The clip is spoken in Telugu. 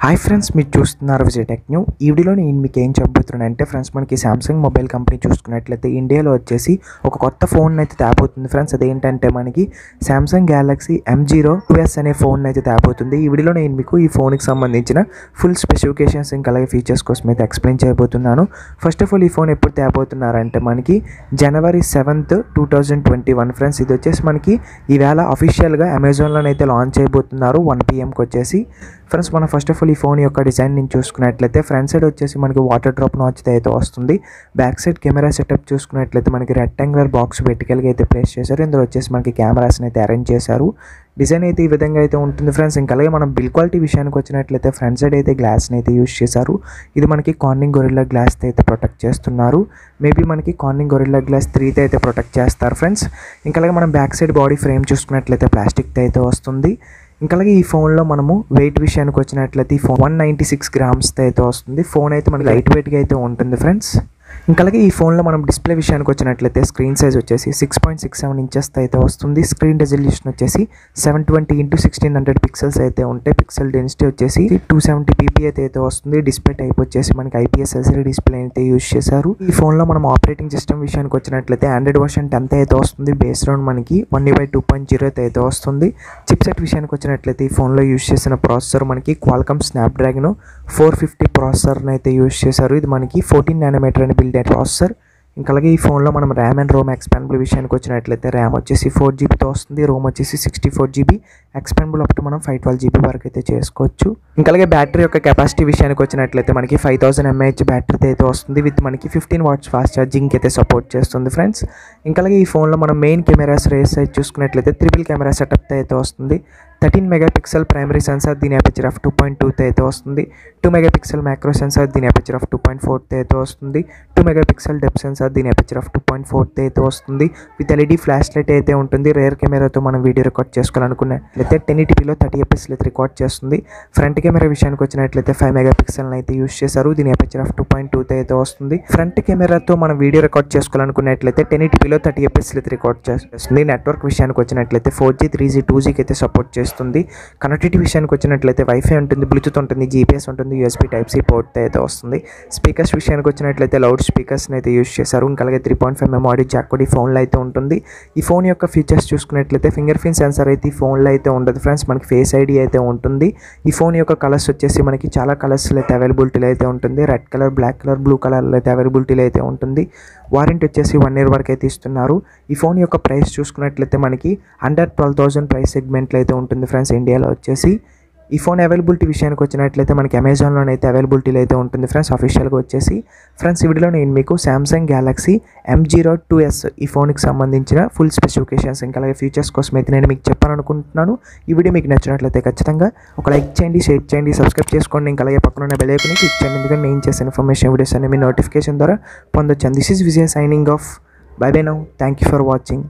హాయ్ ఫ్రెండ్స్ మీరు చూస్తున్నారు విజయ్ టెక్ న్యూ ఈ వీడియోలో నేను మీకు ఏం చెప్పబోతున్నాను అంటే ఫ్రెండ్స్ మనకి సామ్సంగ్ మొబైల్ కంపెనీ చూసుకున్నట్లయితే ఇండియాలో వచ్చేసి ఒక కొత్త ఫోన్ అయితే తేబోతుంది ఫ్రెండ్స్ అదేంటంటే మనకి Samsung Galaxy M zero S అనే ఫోన్ అయితే తేబోతుంది ఈ వీడియోలో నేను మీకు ఈ ఫోన్కి సంబంధించిన ఫుల్ స్పెసిఫికేషన్స్ ఇంకా అలాగే ఫీచర్స్ కోసం అయితే ఎక్స్ప్లెయిన్ చేయబోతున్నాను ఫస్ట్ ఆఫ్ ఆల్ ఈ ఫోన్ ఎప్పుడు తేబోతున్నారంటే మనకి January seventh two thousand twenty one friends ఇది వచ్చేసి మనకి ఈవేళ అఫీషియల్గా అమెజాన్లోనైతే లాంచ్ చేయబోతున్నారు వన్ పిఎంకి వచ్చేసి ఫ్రెండ్స్ మనం ఫస్ట్ ఆఫ్ ఆల్ ఈ ఫోన్ యొక్క డిజైన్ నుంచి చూసుకున్నట్లయితే ఫ్రంట్ సైడ్ వచ్చేసి మనకి వాటర్ డ్రాప్ నాచ్ అయితే వస్తుంది బ్యాక్ సైడ్ కెమెరా సెటప్ చూసుకున్నట్లయితే మనకి రెక్టాంగులర్ బాక్స్ వెటికల్గా అయితే ప్లేస్ చేశారు ఇందులో వచ్చేసి మనకి కెమెరాస్ని అయితే అరేంజ్ చేశారు డిజైన్ అయితే ఈ విధంగా అయితే ఉంటుంది ఫ్రెండ్స్ ఇంకా అలాగే మనం బిల్ క్వాలిటీ విషయానికి వచ్చినట్లయితే ఫ్రంట్ సైడ్ అయితే గ్లాస్ని అయితే యూస్ చేశారు ఇది మనకి కార్నింగ్ గొరిల్లా గ్లాస్ అయితే ప్రొటెక్ట్ చేస్తున్నారు మేబీ మనకి కార్నింగ్ గొరిల్లా గ్లాస్ త్రీతో అయితే ప్రొటెక్ట్ చేస్తారు ఫ్రెండ్స్ ఇంకా అలాగే మనం బ్యాక్ సైడ్ బాడీ ఫ్రేమ్ చూసుకున్నట్లయితే ప్లాస్టిక్తో అయితే వస్తుంది ఇంకా అలాగే ఈ ఫోన్లో మనము వెయిట్ విషయానికి వచ్చినట్లయితే ఈ ఫోన్ వన్ నైంటీ సిక్స్ గ్రామ్స్తో అయితే వస్తుంది ఫోన్ అయితే మనకి లైట్ వెయిట్గా అయితే ఉంటుంది ఫ్రెండ్స్ ఇంకా అలాగే ఈ ఫోన్లో మనం డిస్ప్లే విషయానికి వచ్చినట్లయితే స్క్రీన్ సైజ్ వచ్చేసి six point six seven inches అయితే వస్తుంది స్క్రీన్ రెజల్యూషన్ వచ్చేసి seven twenty into sixteen hundred pixels అయితే ఉంటాయి పిక్సెల్ డెన్సిటీ వచ్చేసి టూ సెవెంటీ పీపీ అయితే అయితే వస్తుంది డిస్ప్లే టైప్ వచ్చేసి మనకి ఐపీఎస్ ఎల్సీడీ డిస్ప్లే అయితే యూస్ చేశారు ఈ ఫోన్లో మనం ఆపరేటింగ్ సిస్టమ్ విషయానికి వచ్చినట్లయితే ఆండ్రాయిడ్ వర్షన్ టెన్త్ అయితే వస్తుంది బేస్ రౌండ్ మనకి one by two point zero అయితే వస్తుంది చిప్సెట్ విషయానికి వచ్చినట్లయితే ఈ ఫోన్లో యూస్ చేసిన ప్రాసెసర్ మనకి క్వాల్కమ్ స్నాప్డ్రాగన్ ఫోర్ ఫిఫ్టీ ప్రాసెసర్ని అయితే యూస్ చేశారు ఇది మనకి ఫోర్టీన్ నానోమీటర్ అని బిల్డ్ అయిన ప్రాసెసర్ ఇంకా అలాగే ఈ ఫోన్లో మనం ర్యామ్ అండ్ రోమ్ ఎక్స్పాండబుల్ విషయానికి వచ్చినట్లయితే ర్యామ్ వచ్చేసి ఫోర్ జీబీతో వస్తుంది రోమ్ వచ్చేసి సిక్స్టీ ఫోర్ జీబీ ఎక్స్పాండబుల్ ఒకటి మనం ఫైవ్ ట్వెల్వ్ జీబీ వరకు అయితే చేసుకోవచ్చు ఇంకా అలాగే బ్యాటరీ యొక్క కెపాసిటీ విషయానికి వచ్చినట్లయితే మనకి ఫైవ్ థౌసండ్ ఎంఏహెచ్ బ్యాటరీతో అయితే వస్తుంది విత్ మనకి ఫిఫ్టీన్ వాట్స్ ఫాస్ట్ ఛార్జింగ్ అయితే సపోర్ట్ చేస్తుంది ఫ్రెండ్స్ ఇంకా అలాగే ఈ ఫోన్లో మనం మెయిన్ కెమెరాస్ రేస్ అయితే చూసుకున్నట్లయితే త్రిపుల్ కెమెరా సెటప్తో అయితే వస్తుంది థర్టీన్ మెగాపిక్సెల్ ప్రైమరీ సెన్సార్ దీని అపేచర్ ఆఫ్ టూ పాయింట్ టూతో అయితే వస్తుంది టూ మెగాపిక్సెల్ మ్యాక్రో సెన్సార్ దీని అపేచర్ ఆఫ్ టూ పాయింట్ ఫోర్తో అయితే వస్తుంది టూ మెగాపిక్సెల్ డెప్ సెన్సార్ దీని అపేచర్ ఆఫ్ టూ పాయింట్ ఫోర్తో అయితే వస్తుంది విత్ ఎల్ఈడి ఫ్లాష్ లైట్ అయితే ఉంటుంది రేర్ కెమెరాతో మనం వీడియో రికార్డ్ చేసుకోవాలనుకున్నట్లయితే టెన్ ఈటీపీలో థర్టీ ఎపిఎస్లో అయితే రికార్డ్ చేస్తుంది ఫ్రంట్ కెమెరా విషయానికి వచ్చినట్లయితే ఫైవ్ మెగాపిక్సెల్ అయితే యూస్ చేశారు దీని అపేచర్ ఆఫ్ టూ పాయింట్ టూతో అయితే వస్తుంది ఫ్రంట్ కెమెరాతో మనం వీడియో రికార్డ్ చేసుకోవాలనుకున్నట్లయితే టెన్ ఈటీపీలో థర్టీ ఎపిఎస్లో అయితే రికార్డ్ చేస్తుంది నెట్వర్క్ విషయానికి వచ్చినట్లయితే four G three G two జీకి అయితే సపోర్ట్ చేస్తుంది చేస్తుంది కనెక్టివిటీ విషయానికి వచ్చినట్లయితే వైఫై ఉంటుంది బ్లూటూత్ ఉంటుంది జీపీఎస్ ఉంటుంది యూఎస్బీ టైప్ సి పోర్ట్ అయితే వస్తుంది స్పీకర్స్ విషయానికి వచ్చినట్లయితే లౌడ్ స్పీకర్స్ని అయితే యూస్ చేశారు ఇంకా అలాగే three point five MM audio jack కూడా ఈ ఫోన్లో అయితే ఉంటుంది ఈ ఫోన్ యొక్క ఫీచర్స్ చూసుకున్నట్లయితే ఫింగర్ ప్రింట్ సెన్సర్ అయితే ఈ ఫోన్లో అయితే ఉండదు ఫ్రెండ్స్ మనకి ఫేస్ ఐడి అయితే ఉంటుంది ఈ ఫోన్ యొక్క కలర్స్ వచ్చేసి మనకి చాలా కలర్స్లో అయితే అవైలబిలిటీలో అయితే ఉంటుంది red colour black colour blue కలర్లో అయితే అవైలబిలిటీలో అయితే ఉంటుంది వారంటీ వచ్చేసి వన్ ఇయర్ వరకు అయితే ఇస్తున్నారు ఈ ఫోన్ యొక్క ప్రైస్ చూసుకున్నట్లయితే మనకి అండర్ ట్వెల్వ్ థౌసండ్ ప్రైస్ సెగ్మెంట్లో అయితే ఉంటుంది ఫ్రెండ్స్ ఇండియాలో వచ్చేసి ఈ ఫోన్ అవైలబిలిటీ విషయానికి వచ్చినట్లయితే మనకి అమెజాన్లోనే అయితే అవైలబిలిటీలో అయితే ఉంటుంది ఫ్రెండ్స్ అఫీషియల్గా వచ్చేసి ఫ్రెండ్స్ ఈ వీడియోలో నేను మీకు Samsung Galaxy M zero two S ఈ ఫోన్కి సంబంధించిన ఫుల్ స్పెసిఫికేషన్స్ ఇంకా అలాగే ఫీచర్స్ కోసం అయితే నేను మీకు చెప్పాలనుకుంటున్నాను ఈ వీడియో మీకు నచ్చినట్లయితే ఖచ్చితంగా ఒక లైక్ చేయండి షేర్ చేయండి సబ్స్క్రైబ్ చేసుకోండి ఇంకా అలాగే పక్కన ఉన్న బెల్ ఐకన్ని క్లిక్ చేయండి ఎందుకంటే నేను చేసే ఇన్ఫర్మేషన్ వీడియోస్ అన్ని మీ నోటిఫికేషన్ ద్వారా పొందొచ్చు this is Vijay signing off bye bye now thank you for watching